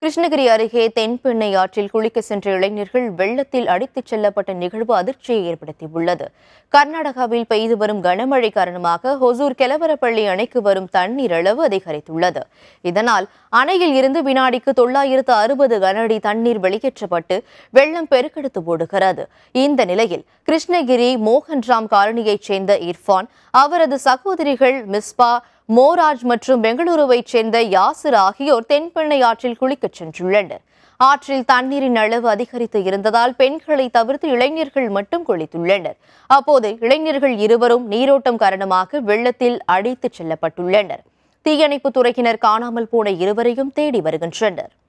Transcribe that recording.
கிருஷ்ணகிரி அருகே தென்பெண்ணை ஆற்றில் குளிக்க சென்ற இளைஞர்கள் வெள்ளத்தில் அடித்துச் செல்லப்பட்ட நிகழ்வு அதிர்ச்சியை ஏற்படுத்தியுள்ளது கர்நாடகாவில் பெய்து வரும் கனமழை காரணமாக ஹொசூர் கெலவரப்பள்ளி அணைக்கு வரும் தண்ணீர் அளவு அதிகரித்துள்ளது இதனால் அணையில் இருந்து வினாடிக்கு தொள்ளாயிரத்து அறுபது கனஅடி தண்ணீர் வெளியேற்றப்பட்டு வெள்ளம் பெருக்கெடுத்து ஓடுகிறது இந்த நிலையில் கிருஷ்ணகிரி மோகன்ராம் காலனியைச் சேர்ந்த இர்ஃபான் அவரது சகோதரிகள் மிஸ்பா மோராஜ் மற்றும் பெங்களூருவைச் சேர்ந்த யாசிர் ஆகியோர் தென்பெண்ணை ஆற்றில் குளிக்கச் சென்றுள்ளனர் ஆற்றில் தண்ணீரின் அளவு அதிகரித்து இருந்ததால் பெண்களை தவிர்த்து இளைஞர்கள் மட்டும் குளித்துள்ளனர் அப்போது இளைஞர்கள் இருவரும் நீரோட்டம் காரணமாக வெள்ளத்தில் அடித்துச் செல்லப்பட்டுள்ளனர் தீயணைப்புத் துறையினர் காணாமல் போன இருவரையும் தேடி வருகின்றனர்